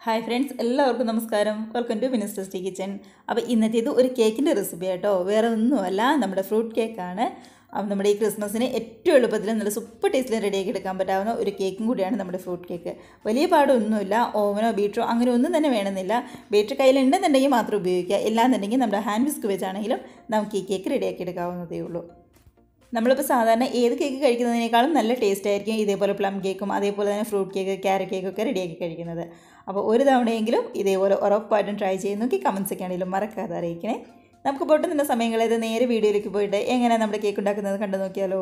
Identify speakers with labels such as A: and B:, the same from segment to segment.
A: hi friends എല്ലാവർക്കും നമസ്കാരം welcome to minister T kitchen അപ്പോൾ ഇന്നത്തേത് ഒരു കേക്കിൻ്റെ റെസിപ്പി ആട്ടോ വേറെ ഒന്നുമല്ല നമ്മുടെ ഫ്രൂട്ട് കേക്കാണ് അപ്പം നമ്മുടെ ഈ ക്രിസ്മസിന് ഏറ്റവും എളുപ്പത്തിൽ നല്ല സൂപ്പർ ടേസ്റ്റിൽ റെഡിയാക്കി എടുക്കാൻ പറ്റാവുന്ന ഒരു കേക്കും കൂടിയാണ് നമ്മുടെ ഫ്രൂട്ട് കേക്ക് വലിയ പാടൊന്നുമില്ല ഓവനോ ബീറ്ററോ അങ്ങനെ ഒന്നും തന്നെ വേണമെന്നില്ല ബീറ്റർ കയ്യിലുണ്ടെന്നുണ്ടെങ്കിൽ മാത്രം ഉപയോഗിക്കുക ഇല്ലാന്നുണ്ടെങ്കിൽ നമ്മുടെ ഹാൻഡ് വിസ്ക് വെച്ചാണെങ്കിലും നമുക്ക് ഈ കേക്ക് റെഡിയാക്കി എടുക്കാവുന്നതേ ഉള്ളൂ നമ്മളിപ്പോൾ സാധാരണ ഏത് കേക്ക് കഴിക്കുന്നതിനേക്കാളും നല്ല ടേസ്റ്റ് ആയിരിക്കും ഇതേപോലെ പ്ലം കേക്കും അതേപോലെ തന്നെ ഫ്രൂട്ട് കേക്ക് ക്യാരറ്റ് കേക്കൊക്കെ റെഡിയാക്കി കഴിക്കുന്നത് അപ്പോൾ ഒരു തവണയെങ്കിലും ഇതേപോലെ ഉറപ്പായിട്ടും ട്രൈ ചെയ്ത് നോക്കി കമൻസൊക്കെ ആണെങ്കിലും മറക്കാതെ അറിയിക്കണേ നമുക്ക് പൊട്ടുന്ന സമയങ്ങളത് നേരെ വീഡിയോയിലേക്ക് പോയിട്ട് എങ്ങനെയാണ് നമ്മുടെ കേക്ക് ഉണ്ടാക്കുന്നത് കണ്ടു നോക്കിയാലോ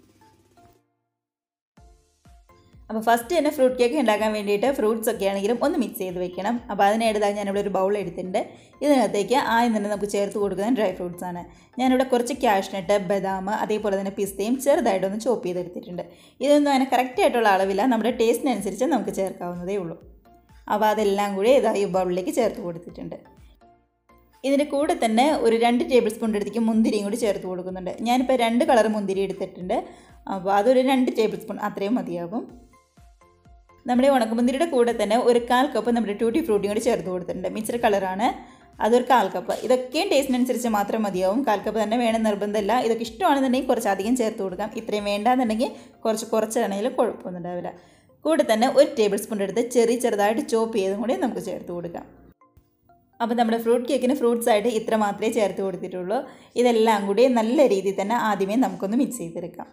A: അപ്പോൾ ഫസ്റ്റ് തന്നെ ഫ്രൂട്ട് കേക്ക് ഉണ്ടാക്കാൻ വേണ്ടിയിട്ട് ഫ്രൂട്ട്സ് ഒക്കെ ആണെങ്കിലും ഒന്ന് മിക്സ് ചെയ്ത് വെക്കണം അപ്പോൾ അതിനായിട്ടാണ് ഞാനിവിടെ ഒരു ബൗൾ എടുത്തിട്ടുണ്ട് ഇതിനകത്തേക്ക് ആദ്യം തന്നെ നമുക്ക് ചേർത്ത് കൊടുക്കുന്ന ഡ്രൈ ഫ്രൂട്ട്സ് ആണ് ഞാനിവിടെ കുറച്ച് ക്യാഷ്നട്ട് ബദാം അതേപോലെ തന്നെ പിസ്തയും ചെറുതായിട്ടൊന്ന് ചോപ്പ് ചെയ്തെടുത്തിട്ടുണ്ട് ഇതൊന്നും അങ്ങനെ കറക്റ്റായിട്ടുള്ള അളവില്ല നമ്മുടെ ടേസ്റ്റിനനുസരിച്ച് നമുക്ക് ചേർക്കാവുന്നതേ ഉള്ളൂ അപ്പോൾ അതെല്ലാം കൂടി ഇതാ ഈ ബൗളിലേക്ക് ചേർത്ത് കൊടുത്തിട്ടുണ്ട് ഇതിൻ്റെ കൂടെ തന്നെ ഒരു രണ്ട് ടേബിൾ സ്പൂൺ എടുത്തേക്ക് മുന്തിരിയും കൂടി ചേർത്ത് കൊടുക്കുന്നുണ്ട് ഞാനിപ്പോൾ രണ്ട് കളർ മുന്തിരി എടുത്തിട്ടുണ്ട് അപ്പോൾ അതൊരു രണ്ട് ടേബിൾ സ്പൂൺ അത്രയും മതിയാകും നമ്മുടെ ഉണക്കമുന്തിരിയുടെ കൂടെ തന്നെ ഒരു കാൽ കപ്പ് നമ്മുടെ ടൂട്ടി ഫ്രൂട്ടിയും കൂടി ചേർത്ത് കൊടുത്തിട്ടുണ്ട് മിക്സഡ് കളറാണ് അതൊരു കാൽ കപ്പ് ഇതൊക്കെയും ടേസ്റ്റിനനുസരിച്ച് മാത്രം മതിയാവും കാൽ കപ്പ് തന്നെ വേണം നിർബന്ധമില്ല ഇതൊക്കെ ഇഷ്ടമാണെന്നുണ്ടെങ്കിൽ കുറച്ച് അധികം ചേർത്ത് കൊടുക്കാം ഇത്രയും വേണ്ടാന്നുണ്ടെങ്കിൽ കുറച്ച് കുറച്ചാണെങ്കിലും കുഴപ്പമൊന്നും ഉണ്ടാവില്ല കൂടെ തന്നെ ഒരു ടേബിൾ സ്പൂൺ എടുത്ത് ചെറിയ ചെറുതായിട്ട് ചോപ്പ് ചെയ്തും കൂടി നമുക്ക് ചേർത്ത് കൊടുക്കാം അപ്പോൾ നമ്മുടെ ഫ്രൂട്ട് കേക്കിന് ഫ്രൂട്ട്സ് ആയിട്ട് ഇത്ര മാത്രമേ ചേർത്ത് കൊടുത്തിട്ടുള്ളൂ ഇതെല്ലാം കൂടി നല്ല രീതിയിൽ തന്നെ ആദ്യമേ നമുക്കൊന്ന് മിക്സ് ചെയ്തെടുക്കാം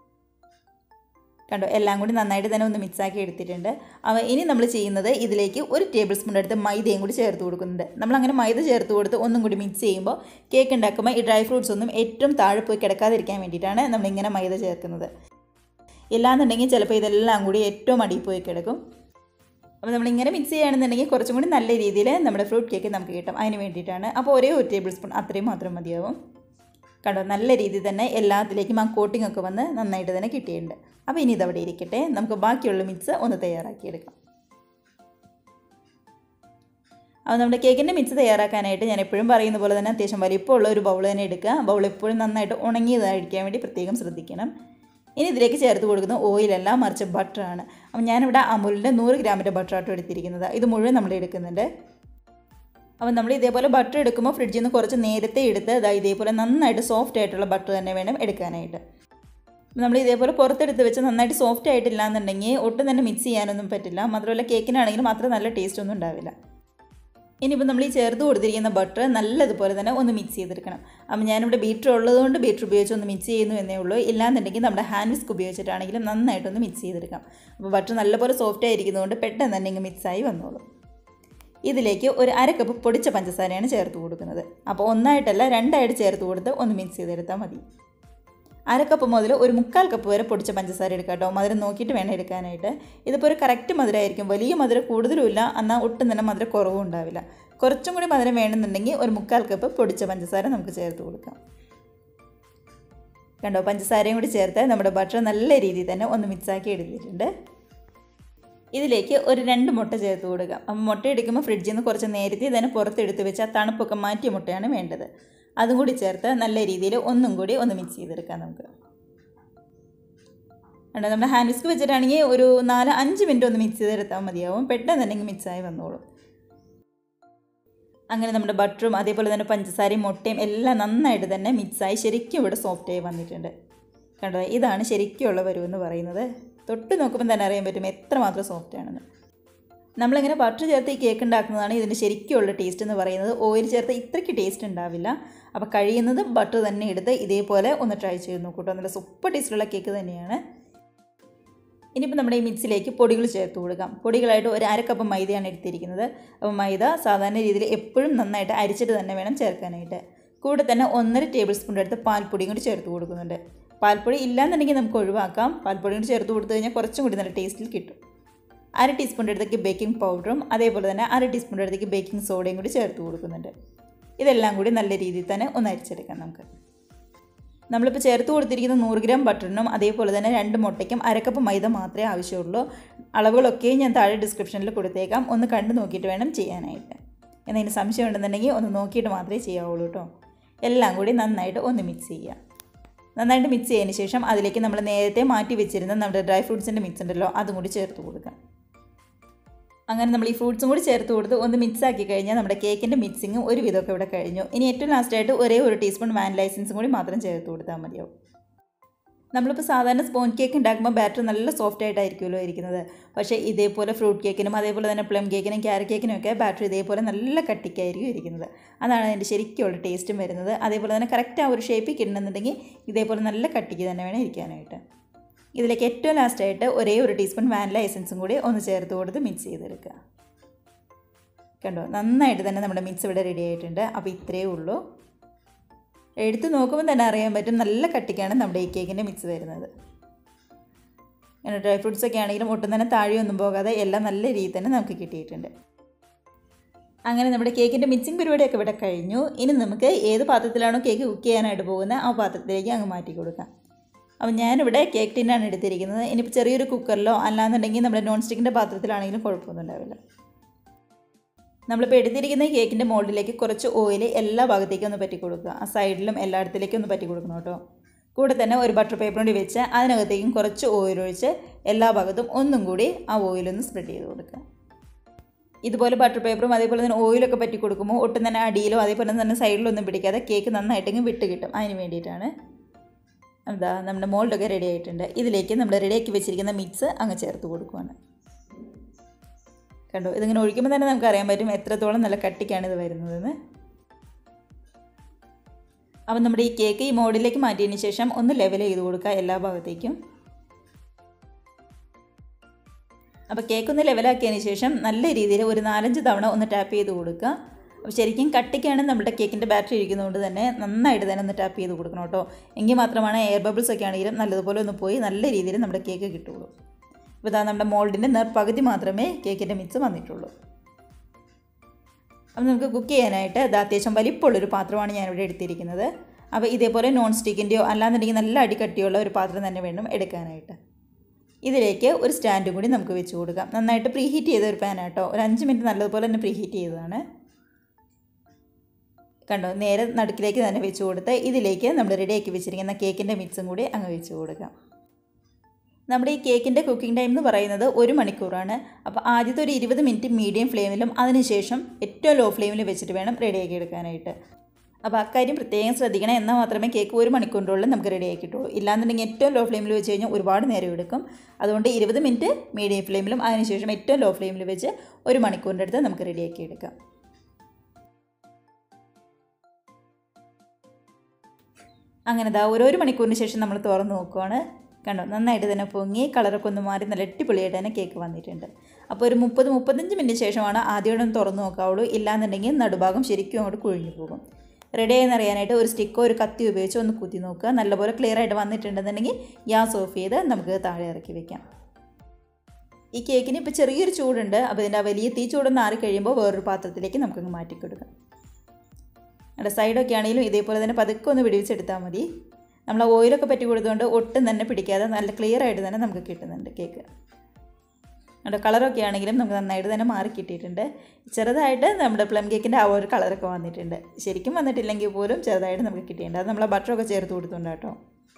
A: കണ്ടോ എല്ലാം കൂടി നന്നായിട്ട് തന്നെ ഒന്ന് മിക്സാക്കി എടുത്തിട്ടുണ്ട് അപ്പോൾ ഇനി നമ്മൾ ചെയ്യുന്നത് ഇതിലേക്ക് ഒരു ടേബിൾ സ്പൂൺ എടുത്ത് മൈദയും കൂടി ചേർത്ത് കൊടുക്കുന്നുണ്ട് നമ്മളങ്ങനെ മൈദ ചേർത്ത് കൊടുത്ത് ഒന്നും കൂടി മിക്സ് ചെയ്യുമ്പോൾ കേക്ക് ഉണ്ടാക്കുമ്പോൾ ഈ ഡ്രൈ ഫ്രൂട്ട്സ് ഒന്നും ഏറ്റവും താഴെ പോയി കിടക്കാതിരിക്കാൻ വേണ്ടിയിട്ടാണ് നമ്മളിങ്ങനെ മൈദ ചേർക്കുന്നത് ഇല്ലാന്നുണ്ടെങ്കിൽ ചിലപ്പോൾ ഇതെല്ലാം കൂടി ഏറ്റവും അടിയിൽ പോയി കിടക്കും അപ്പോൾ നമ്മളിങ്ങനെ മിക്സ് ചെയ്യുകയാണെന്നുണ്ടെങ്കിൽ കുറച്ചും കൂടി നല്ല രീതിയിൽ നമ്മുടെ ഫ്രൂട്ട് കേക്ക് നമുക്ക് കിട്ടും അതിന് വേണ്ടിയിട്ടാണ് അപ്പോൾ ഒരേ ഒരു ടേബിൾ സ്പൂൺ അത്രയും മാത്രം മതിയാവും കണ്ടോ നല്ല രീതിയിൽ തന്നെ എല്ലാത്തിലേക്കും ആ കോട്ടിംഗ് ഒക്കെ വന്ന് നന്നായിട്ട് തന്നെ കിട്ടിയിട്ടുണ്ട് അപ്പോൾ ഇനി ഇതവിടെ ഇരിക്കട്ടെ നമുക്ക് ബാക്കിയുള്ള മിക്സ് ഒന്ന് തയ്യാറാക്കിയെടുക്കാം അപ്പോൾ നമ്മുടെ കേക്കിൻ്റെ മിക്സ് തയ്യാറാക്കാനായിട്ട് ഞാൻ എപ്പോഴും പറയുന്ന പോലെ തന്നെ അത്യാവശ്യം വലിപ്പമുള്ള ഒരു ബൗൾ തന്നെ എടുക്കുക ബൗൾ എപ്പോഴും നന്നായിട്ട് ഉണങ്ങിയതായിരിക്കാൻ വേണ്ടി പ്രത്യേകം ശ്രദ്ധിക്കണം ഇനി ഇതിലേക്ക് ചേർത്ത് കൊടുക്കുന്ന ഓയിലല്ല മറിച്ച് ബട്ടറാണ് അപ്പം ഞാനിവിടെ അമുലിൻ്റെ നൂറ് ഗ്രാമിൻ്റെ ബട്ടറാട്ടോ എടുത്തിരിക്കുന്നത് ഇത് മുഴുവൻ നമ്മൾ എടുക്കുന്നുണ്ട് അപ്പോൾ നമ്മൾ ഇതേപോലെ ബട്ടർ എടുക്കുമ്പോൾ ഫ്രിഡ്ജിൽ നിന്ന് കുറച്ച് നേരത്തെ എടുത്ത് അതാ ഇതേപോലെ നന്നായിട്ട് സോഫ്റ്റ് ആയിട്ടുള്ള ബട്ടർ തന്നെ വേണം എടുക്കാനായിട്ട് നമ്മൾ ഇതേപോലെ പുറത്തെടുത്ത് വെച്ച് നന്നായിട്ട് സോഫ്റ്റ് ആയിട്ടില്ല എന്നുണ്ടെങ്കിൽ ഒട്ടും തന്നെ മിക്സ് ചെയ്യാനൊന്നും പറ്റില്ല മാത്രമല്ല കേക്കിനാണെങ്കിലും അത്ര നല്ല ടേസ്റ്റ് ഒന്നും ഉണ്ടാവില്ല ഇനിയിപ്പോൾ നമ്മൾ ഈ ചേർത്ത് കൊടുത്തിരിക്കുന്ന ബട്ടർ നല്ലതുപോലെ തന്നെ ഒന്ന് മിക്സ് ചെയ്തെടുക്കണം അപ്പം ഞാനിവിടെ ബീറ്റർ ഉള്ളതുകൊണ്ട് ബീറ്റർ ഉപയോഗിച്ച് ഒന്ന് മിക്സ് ചെയ്യുന്നു എന്നേ ഉള്ളൂ ഇല്ലാന്നുണ്ടെങ്കിൽ നമ്മുടെ ഹാൻഡ് വിസ്ക് ഉപയോഗിച്ചിട്ടാണെങ്കിലും നന്നായിട്ടൊന്ന് മിക്സ് ചെയ്തെടുക്കാം അപ്പോൾ ബട്ടർ നല്ലപോലെ സോഫ്റ്റ് ആയിരിക്കുന്നതുകൊണ്ട് പെട്ടെന്ന് തന്നെ ഇങ്ങ് മിക്സായി വന്നോളും ഇതിലേക്ക് ഒരു അര കപ്പ് പൊടിച്ച പഞ്ചസാരയാണ് ചേർത്ത് കൊടുക്കുന്നത് അപ്പോൾ ഒന്നായിട്ടല്ല രണ്ടായിട്ട് ചേർത്ത് കൊടുത്ത് ഒന്ന് മിക്സ് ചെയ്തെടുത്താൽ മതി അര കപ്പ് മുതൽ ഒരു മുക്കാൽ കപ്പ് വരെ പൊടിച്ച പഞ്ചസാര എടുക്കാം കേട്ടോ മധുരം നോക്കിയിട്ട് വേണം എടുക്കാനായിട്ട് ഇതിപ്പോൾ ഒരു കറക്റ്റ് മധുരമായിരിക്കും വലിയ മധുരം കൂടുതലുമില്ല എന്നാൽ ഒട്ടും തന്നെ മധുരം കുറവും ഉണ്ടാവില്ല കുറച്ചും കൂടി മധുരം വേണമെന്നുണ്ടെങ്കിൽ ഒരു മുക്കാൽ കപ്പ് പൊടിച്ച പഞ്ചസാര നമുക്ക് ചേർത്ത് കൊടുക്കാം കണ്ടോ പഞ്ചസാരയും കൂടി ചേർത്ത് നമ്മുടെ ബട്ടർ നല്ല രീതിയിൽ തന്നെ ഒന്ന് മിക്സാക്കി എടുത്തിട്ടുണ്ട് ഇതിലേക്ക് ഒരു രണ്ട് മുട്ട ചേർത്ത് കൊടുക്കുക അപ്പം മുട്ട എടുക്കുമ്പോൾ ഫ്രിഡ്ജിൽ നിന്ന് കുറച്ച് നേരത്തെ തന്നെ പുറത്തെടുത്ത് വെച്ച് ആ തണുപ്പൊക്കെ മാറ്റിയ മുട്ടയാണ് വേണ്ടത് അതും കൂടി ചേർത്ത് നല്ല രീതിയിൽ ഒന്നും കൂടി ഒന്ന് മിക്സ് ചെയ്തെടുക്കാം നമുക്ക് കണ്ടോ നമ്മുടെ ഹാൻഡ് വിസ്ക് വെച്ചിട്ടാണെങ്കിൽ ഒരു നാല് അഞ്ച് മിനിറ്റ് ഒന്ന് മിക്സ് ചെയ്തെടുത്താൽ മതിയാവും പെട്ടെന്ന് തന്നെ മിക്സായി വന്നോളും അങ്ങനെ നമ്മുടെ ബട്ടറും അതേപോലെ തന്നെ പഞ്ചസാരയും മുട്ടയും എല്ലാം നന്നായിട്ട് തന്നെ മിക്സായി ശരിക്കും ഇവിടെ സോഫ്റ്റായി വന്നിട്ടുണ്ട് കണ്ടോ ഇതാണ് ശരിക്കുള്ള വരുമെന്ന് പറയുന്നത് തൊട്ട് നോക്കുമ്പോൾ തന്നെ അറിയാൻ പറ്റും എത്രമാത്രം സോഫ്റ്റ് ആണെന്ന് നമ്മളിങ്ങനെ ബട്ടർ ചേർത്ത് ഈ കേക്ക് ഉണ്ടാക്കുന്നതാണ് ഇതിൻ്റെ ശരിക്കുള്ള ടേസ്റ്റ് എന്ന് പറയുന്നത് ഓയിൽ ചേർത്ത് ഇത്രയ്ക്ക് ടേസ്റ്റ് ഉണ്ടാവില്ല അപ്പോൾ കഴിയുന്നത് ബട്ടർ തന്നെ എടുത്ത് ഇതേപോലെ ഒന്ന് ട്രൈ ചെയ്ത് നോക്കൂട്ടോ നല്ല സൂപ്പർ ടേസ്റ്റുള്ള കേക്ക് തന്നെയാണ് ഇനിയിപ്പോൾ നമ്മുടെ ഈ മിക്സിലേക്ക് പൊടികൾ ചേർത്ത് കൊടുക്കാം പൊടികളായിട്ട് ഒരു അരക്കപ്പ് മൈദയാണ് എടുത്തിരിക്കുന്നത് അപ്പോൾ മൈദ സാധാരണ രീതിയിൽ എപ്പോഴും നന്നായിട്ട് അരിച്ചിട്ട് തന്നെ വേണം ചേർക്കാനായിട്ട് കൂടെ തന്നെ ഒന്നര ടേബിൾ സ്പൂൺ എടുത്ത് പാൽപ്പൊടിയും കൂടി ചേർത്ത് കൊടുക്കുന്നുണ്ട് പാൽപ്പൊടി ഇല്ലാന്നുണ്ടെങ്കിൽ നമുക്ക് ഒഴിവാക്കാം പാൽപ്പൊടി കൂടി ചേർത്ത് കൊടുത്തു കഴിഞ്ഞാൽ കുറച്ചും കൂടി നല്ല ടേസ്റ്റിൽ കിട്ടും അര ടീസ്പൂൺ അടുത്തേക്ക് ബേക്കിംഗ് പൗഡറും അതേപോലെ തന്നെ അര ടീസ്പൂൺ അടുത്തേക്ക് ബേക്കിംഗ് സോഡയും കൂടി ചേർത്ത് കൊടുക്കുന്നുണ്ട് ഇതെല്ലാം കൂടി നല്ല രീതിയിൽ തന്നെ ഒന്ന് അരിച്ചെടുക്കാം നമുക്ക് നമ്മളിപ്പോൾ ചേർത്ത് കൊടുത്തിരിക്കുന്ന നൂറ് ഗ്രാം ബട്ടറിനും അതേപോലെ തന്നെ രണ്ട് മുട്ടയ്ക്കും അരക്കപ്പ് മൈദ മാത്രമേ ആവശ്യമുള്ളൂ അളവുകളൊക്കെ ഞാൻ താഴെ ഡിസ്ക്രിപ്ഷനിൽ കൊടുത്തേക്കാം ഒന്ന് കണ്ടു നോക്കിയിട്ട് വേണം ചെയ്യാനായിട്ട് എന്തെങ്കിലും സംശയം ഉണ്ടെന്നുണ്ടെങ്കിൽ ഒന്ന് നോക്കിയിട്ട് മാത്രമേ ചെയ്യാവുള്ളൂ കേട്ടോ എല്ലാം കൂടി നന്നായിട്ട് ഒന്ന് മിക്സ് ചെയ്യുക നന്നായിട്ട് മിക്സ് ചെയ്തതിന് ശേഷം അതിലേക്ക് നമ്മൾ നേരത്തെ മാറ്റി വെച്ചിരുന്ന നമ്മുടെ ഡ്രൈ ഫ്രൂട്ട്സിൻ്റെ മിക്സ് ഉണ്ടല്ലോ അതും കൂടി ചേർത്ത് കൊടുക്കാം അങ്ങനെ നമ്മൾ ഈ ഫ്രൂട്ട്സും കൂടി ചേർത്ത് കൊടുത്ത് ഒന്ന് മിക്സ് ആക്കി കഴിഞ്ഞാൽ നമ്മുടെ കേക്കിൻ്റെ മിക്സിങ്ങും ഒരു വിധമൊക്കെ ഇവിടെ കഴിഞ്ഞു ഇനി ഏറ്റവും ലാസ്റ്റായിട്ട് ഒരേ ഒരു ടീസ്പൂൺ വാനില എസൻസും കൂടി മാത്രം ചേർത്ത് കൊടുത്താൽ മതിയാവും നമ്മളിപ്പോൾ സാധാരണ സ്പോഞ്ച് കേക്ക് ഉണ്ടാക്കുമ്പോൾ ബാറ്റർ നല്ല സോഫ്റ്റ് ആയിട്ടായിരിക്കുമല്ലോ ഇരിക്കുന്നത് പക്ഷേ ഇതേപോലെ ഫ്രൂട്ട് കേക്കിനും അതേപോലെ തന്നെ പ്ലം കേക്കിനും ക്യാരറ്റ് കേക്കിനും ഒക്കെ ബാറ്റർ ഇതേപോലെ നല്ല കട്ടിക്കായിരിക്കും ഇരിക്കുന്നത് അതാണ് അതിൻ്റെ ശരിക്കുള്ള ടേസ്റ്റും വരുന്നത് അതേപോലെ തന്നെ കറക്റ്റ് ആ ഒരു ഷേപ്പിൽ കിട്ടണമെന്നുണ്ടെങ്കിൽ ഇതേപോലെ നല്ല കട്ടിക്ക് തന്നെ വേണം ഇരിക്കാനായിട്ട് ഇതിലേക്ക് ഏറ്റവും ലാസ്റ്റായിട്ട് ഒരേ ഒരു ടീസ്പൂൺ വാനില എസൻസും കൂടി ഒന്ന് ചേർത്ത് കൊടുത്ത് മിക്സ് ചെയ്തെടുക്കുക കണ്ടോ നന്നായിട്ട് തന്നെ നമ്മുടെ മിക്സ് ഇവിടെ റെഡി ആയിട്ടുണ്ട് അപ്പോൾ ഇത്രയേ ഉള്ളൂ എടുത്ത് നോക്കുമ്പോൾ തന്നെ അറിയാൻ പറ്റും നല്ല കട്ടിക്കാണ് നമ്മുടെ ഈ കേക്കിൻ്റെ മിക്സ് വരുന്നത് അങ്ങനെ ഡ്രൈ ഫ്രൂട്ട്സ് ഒക്കെ ആണെങ്കിലും ഒട്ടും തന്നെ താഴെയൊന്നും പോകാതെ എല്ലാം നല്ല രീതിയിൽ തന്നെ നമുക്ക് കിട്ടിയിട്ടുണ്ട് അങ്ങനെ നമ്മുടെ കേക്കിൻ്റെ മിക്സിംഗ് പരിപാടിയൊക്കെ ഇവിടെ കഴിഞ്ഞു ഇനി നമുക്ക് ഏത് പാത്രത്തിലാണോ കേക്ക് കുക്ക് ചെയ്യാനായിട്ട് പോകുന്നത് ആ പാത്രത്തിലേക്ക് അങ്ങ് മാറ്റി കൊടുക്കാം അപ്പോൾ ഞാനിവിടെ കേക്ക് ടിന്നാണ് എടുത്തിരിക്കുന്നത് ഇനിയിപ്പോൾ ചെറിയൊരു കുക്കറിലോ അല്ലാന്നുണ്ടെങ്കിൽ നമ്മുടെ നോൺ സ്റ്റിക്കിൻ്റെ പാത്രത്തിലാണെങ്കിലും കുഴപ്പമൊന്നും ഉണ്ടാവില്ല നമ്മളിപ്പോൾ എടുത്തിരിക്കുന്ന ഈ കേക്കിൻ്റെ മോൾഡിലേക്ക് കുറച്ച് ഓയിൽ എല്ലാ ഭാഗത്തേക്കും ഒന്ന് പറ്റി കൊടുക്കുക ആ സൈഡിലും എല്ലായിടത്തിലേക്കും ഒന്ന് പറ്റി കൊടുക്കണം കേട്ടോ കൂടെ തന്നെ ഒരു ബട്ടർ പേപ്പർ കൂടി വെച്ച് അതിനകത്തേക്കും കുറച്ച് ഓയിൽ ഒഴിച്ച് എല്ലാ ഭാഗത്തും ഒന്നും കൂടി ആ ഓയിലൊന്ന് സ്പ്രെഡ് ചെയ്ത് കൊടുക്കുക ഇതുപോലെ ബട്ടർ പേപ്പറും അതേപോലെ തന്നെ ഓയിലൊക്കെ പറ്റി കൊടുക്കുമ്പോൾ ഒട്ടും തന്നെ അടിയിലോ അതേപോലെ തന്നെ സൈഡിലൊന്നും പിടിക്കാതെ കേക്ക് നന്നായിട്ടെങ്കിൽ വിട്ട് കിട്ടും അതിന് വേണ്ടിയിട്ടാണ് എന്താ നമ്മുടെ മോൾഡൊക്കെ റെഡി ആയിട്ടുണ്ട് ഇതിലേക്ക് നമ്മൾ റെഡിയാക്കി വെച്ചിരിക്കുന്ന മിക്സ് അങ്ങ് ചേർത്ത് കൊടുക്കുവാണ് കണ്ടോ ഇതിങ്ങനെ ഒഴിക്കുമ്പോൾ തന്നെ നമുക്ക് അറിയാൻ പറ്റും എത്രത്തോളം നല്ല കട്ടിക്കാണ് ഇത് വരുന്നതെന്ന് അപ്പം നമ്മുടെ ഈ കേക്ക് ഈ മോഡിലേക്ക് മാറ്റിയതിന് ശേഷം ഒന്ന് ലെവൽ ചെയ്ത് കൊടുക്കുക എല്ലാ ഭാഗത്തേക്കും അപ്പോൾ കേക്ക് ഒന്ന് ലെവലാക്കിയതിന് ശേഷം നല്ല രീതിയിൽ ഒരു നാലഞ്ച് തവണ ഒന്ന് ടാപ്പ് ചെയ്ത് കൊടുക്കുക അപ്പോൾ ശരിക്കും കട്ടിക്കാണ് നമ്മുടെ കേക്കിൻ്റെ ബാറ്ററി ഇരിക്കുന്നതുകൊണ്ട് തന്നെ നന്നായിട്ട് തന്നെ ഒന്ന് ടാപ്പ് ചെയ്ത് കൊടുക്കണം കേട്ടോ എങ്കിൽ മാത്രമാണ് എയർ ബബിൾസ് ഒക്കെ ആണെങ്കിലും നല്ലതുപോലെ ഒന്ന് പോയി നല്ല രീതിയിൽ നമ്മുടെ കേക്ക് കിട്ടുള്ളൂ ഇപ്പോൾ ഇതാ നമ്മുടെ മോൾഡിൻ്റെ നേർ പകുതി മാത്രമേ കേക്കിൻ്റെ മിക്സ് വന്നിട്ടുള്ളൂ അപ്പോൾ നമുക്ക് കുക്ക് ചെയ്യാനായിട്ട് ഇത് അത്യാവശ്യം വലിപ്പമുള്ളൊരു പാത്രമാണ് ഞാനിവിടെ എടുത്തിരിക്കുന്നത് അപ്പോൾ ഇതേപോലെ നോൺ സ്റ്റിക്കിൻ്റെയോ അല്ലാന്നുണ്ടെങ്കിൽ നല്ല അടിക്കട്ടിയുള്ള ഒരു പാത്രം തന്നെ വേണം എടുക്കാനായിട്ട് ഇതിലേക്ക് ഒരു സ്റ്റാൻഡും കൂടി നമുക്ക് വെച്ച് കൊടുക്കാം നന്നായിട്ട് പ്രീ ഹീറ്റ് ചെയ്ത ഒരു പാനാട്ടോ ഒരു അഞ്ച് മിനിറ്റ് നല്ലതുപോലെ തന്നെ പ്രീ ഹീറ്റ് ചെയ്തതാണ് കണ്ടോ നേരെ നടുക്കിലേക്ക് തന്നെ വെച്ച് കൊടുത്ത് ഇതിലേക്ക് നമ്മൾ റെഡിയാക്കി വെച്ചിരിക്കുന്ന കേക്കിൻ്റെ മിക്സും കൂടി അങ്ങ് വെച്ച് കൊടുക്കാം നമ്മുടെ ഈ കേക്കിൻ്റെ കുക്കിംഗ് ടൈം എന്ന് പറയുന്നത് ഒരു മണിക്കൂറാണ് അപ്പോൾ ആദ്യത്തെ ഒരു ഇരുപത് മിനിറ്റ് മീഡിയം ഫ്ലെയിമിലും അതിനുശേഷം ഏറ്റവും ലോ ഫ്ലെയിമിൽ വെച്ചിട്ട് വേണം റെഡിയാക്കി എടുക്കാനായിട്ട് അപ്പോൾ അക്കാര്യം പ്രത്യേകം ശ്രദ്ധിക്കണം എന്നാൽ മാത്രമേ കേക്ക് ഒരു മണിക്കൂറിനുള്ളിൽ നമുക്ക് റെഡിയാക്കി കിട്ടുള്ളൂ ഇല്ലാന്നുണ്ടെങ്കിൽ ഏറ്റവും ലോ ഫ്ലെയിമിൽ വെച്ച് കഴിഞ്ഞാൽ ഒരുപാട് നേരം എടുക്കും അതുകൊണ്ട് ഇരുപത് മിനിറ്റ് മീഡിയം ഫ്ലെയിമിലും അതിനുശേഷം ഏറ്റവും ലോ ഫ്ലെയിമിൽ വെച്ച് ഒരു മണിക്കൂറിൻ്റെ അടുത്ത് നമുക്ക് റെഡിയാക്കി എടുക്കാം അങ്ങനെ ദാ ഓരോ മണിക്കൂറിന് ശേഷം നമ്മൾ തുറന്ന് നോക്കുവാണ് കണ്ടോ നന്നായിട്ട് തന്നെ പൊങ്ങി കളറൊക്കെ ഒന്ന് മാറി നല്ല അടിപൊളിയായിട്ട് തന്നെ കേക്ക് വന്നിട്ടുണ്ട് അപ്പോൾ ഒരു മുപ്പത് മുപ്പത്തഞ്ച് മിനിറ്റ് ശേഷമാണ് ആദ്യമായിട്ട് ഒന്ന് തുറന്ന് നോക്കാവുള്ളൂ ഇല്ലാന്നുണ്ടെങ്കിൽ നടുഭാഗം ശരിക്കും അങ്ങോട്ട് കുഴിഞ്ഞു പോകും റെഡി ആയെന്ന് അറിയാനായിട്ട് ഒരു സ്റ്റിക്കോ ഒരു കത്തി ഉപയോഗിച്ച് ഒന്ന് കുത്തി നോക്കുക നല്ലപോലെ ക്ലിയർ ആയിട്ട് വന്നിട്ടുണ്ടെന്നുണ്ടെങ്കിൽ ഗ്യാസ് ഓഫ് ചെയ്ത് നമുക്ക് താഴെ ഇറക്കി വെക്കാം ഈ കേക്കിന് ഇപ്പോൾ ചെറിയൊരു ചൂടുണ്ട് അപ്പോൾ ഇതിൻ്റെ ആ വലിയ തീ ചൂടൊന്ന് ആറി കഴിയുമ്പോൾ വേറൊരു പാത്രത്തിലേക്ക് നമുക്കങ്ങ് മാറ്റി കൊടുക്കാം അവിടെ സൈഡൊക്കെ ആണെങ്കിലും ഇതേപോലെ തന്നെ പതുക്കെ ഒന്ന് പിടിവിച്ചെടുത്താൽ മതി നമ്മൾ ആ ഓയിലൊക്കെ പറ്റി കൊടുത്തുകൊണ്ട് ഒട്ടും തന്നെ പിടിക്കാതെ നല്ല ക്ലിയർ ആയിട്ട് തന്നെ നമുക്ക് കിട്ടുന്നുണ്ട് കേക്ക് നമ്മുടെ കളറൊക്കെ ആണെങ്കിലും നമുക്ക് നന്നായിട്ട് തന്നെ മാറി കിട്ടിയിട്ടുണ്ട് ചെറുതായിട്ട് നമ്മുടെ പ്ലം കേക്കിൻ്റെ ആ ഒരു കളറൊക്കെ വന്നിട്ടുണ്ട് ശരിക്കും വന്നിട്ടില്ലെങ്കിൽ പോലും ചെറുതായിട്ട് നമുക്ക് കിട്ടിയിട്ടുണ്ട് അത് നമ്മൾ ബട്ടറൊക്കെ ചേർത്ത് കൊടുത്തുണ്ട് കേട്ടോ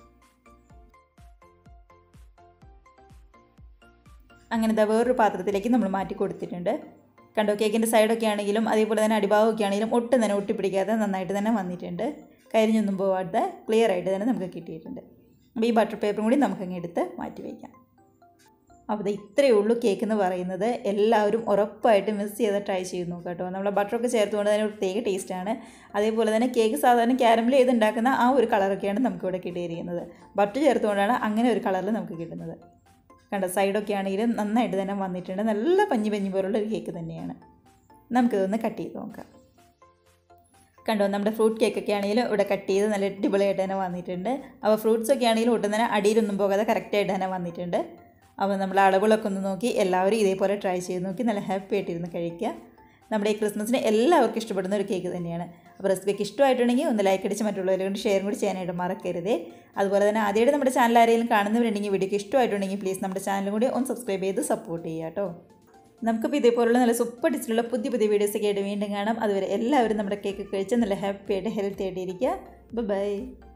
A: അങ്ങനത്തെ വേറൊരു പാത്രത്തിലേക്ക് നമ്മൾ മാറ്റി കൊടുത്തിട്ടുണ്ട് കണ്ടോ കേക്കിൻ്റെ സൈഡൊക്കെ ആണെങ്കിലും അതേപോലെ തന്നെ അടിഭാഗമൊക്കെ ആണെങ്കിലും ഒട്ടും തന്നെ ഒട്ടിപ്പിടിക്കാതെ നന്നായിട്ട് തന്നെ വന്നിട്ടുണ്ട് കരിഞ്ഞൊന്നും പോവാതെ ക്ലിയർ ആയിട്ട് തന്നെ നമുക്ക് കിട്ടിയിട്ടുണ്ട് അപ്പോൾ ഈ ബട്ടർ പേപ്പറും കൂടി നമുക്കങ്ങ് എടുത്ത് മാറ്റി വയ്ക്കാം അപ്പോൾ ഇത് ഇത്രയേ ഉള്ളൂ കേക്ക് എന്ന് പറയുന്നത് എല്ലാവരും ഉറപ്പായിട്ട് മിസ് ചെയ്ത് ട്രൈ ചെയ്ത് നോക്കുക കേട്ടോ നമ്മൾ ബട്ടറൊക്കെ ചേർത്തുകൊണ്ട് തന്നെ ഒരു പ്രത്യേക ടേസ്റ്റാണ് അതേപോലെ തന്നെ കേക്ക് സാധാരണ ക്യാരമൽ ചെയ്ത് ഉണ്ടാക്കുന്ന ആ ഒരു കളറൊക്കെയാണ് നമുക്കിവിടെ കിട്ടിയിരിക്കുന്നത് ബട്ടർ ചേർത്തുകൊണ്ടാണ് അങ്ങനെ ഒരു കളറിൽ നമുക്ക് കിട്ടുന്നത് കണ്ട സൈഡൊക്കെ ആണെങ്കിലും നന്നായിട്ട് തന്നെ വന്നിട്ടുണ്ട് നല്ല പഞ്ഞി പഞ്ഞി പോലുള്ള ഒരു കേക്ക് തന്നെയാണ് നമുക്കിതൊന്ന് കട്ട് ചെയ്ത് നോക്കാം കണ്ടോ നമ്മുടെ ഫ്രൂട്ട് കേക്കൊക്കെ ആണെങ്കിലും ഇവിടെ കട്ട് ചെയ്ത് നല്ല അടിപൊളിയായിട്ട് തന്നെ വന്നിട്ടുണ്ട് അപ്പോൾ ഫ്രൂട്ട്സ് ഒക്കെ ആണെങ്കിലും ഒട്ടും തന്നെ അടിയിലൊന്നും പോകാതെ കറക്റ്റായിട്ട് തന്നെ വന്നിട്ടുണ്ട് അപ്പോൾ നമ്മൾ അളവുകളൊക്കെ ഒന്ന് നോക്കി എല്ലാവരും ഇതേപോലെ ട്രൈ ചെയ്ത് നോക്കി നല്ല ഹാപ്പി ആയിട്ടിരുന്ന് കഴിക്കുക നമ്മുടെ ഈ ക്രിസ്മസിന് എല്ലാവർക്കും ഇഷ്ടപ്പെടുന്ന ഒരു കേക്ക് തന്നെയാണ് അപ്പോൾ റെസിപ്പിക്ക് ഇഷ്ടമായിട്ടുണ്ടെങ്കിൽ ഒന്ന് ലൈക്ക് അടിച്ച് മറ്റുള്ളവരെ കൊണ്ട് ഷെയർ കൂടി ചെയ്യാനായിട്ട് മറക്കരുത് അതുപോലെ തന്നെ ആദ്യമായിട്ട് നമ്മുടെ ചാനൽ ആരെങ്കിലും കാണുന്നവരുണ്ടെങ്കിൽ വീഡിയോക്ക് ഇഷ്ടമായിട്ടുണ്ടെങ്കിൽ പ്ലീസ് നമ്മുടെ ചാനലും കൂടി ഒന്ന് സബ്സ്ക്രൈബ് ചെയ്ത് സപ്പോർട്ട് ചെയ്യുക കേട്ടോ നമുക്കിപ്പോൾ ഇതേപോലുള്ള നല്ല സൂപ്പർ ഡിച്ചിലുള്ള പുതിയ പുതിയ വീഡിയോസൊക്കെ ആയിട്ട് വീണ്ടും കാണാം അതുവരെ എല്ലാവരും നമ്മുടെ കേക്ക് കഴിച്ച് നല്ല ഹാപ്പി ആയിട്ട് ഹെൽത്തി ആയിട്ട് ഇരിക്കുക ബൈ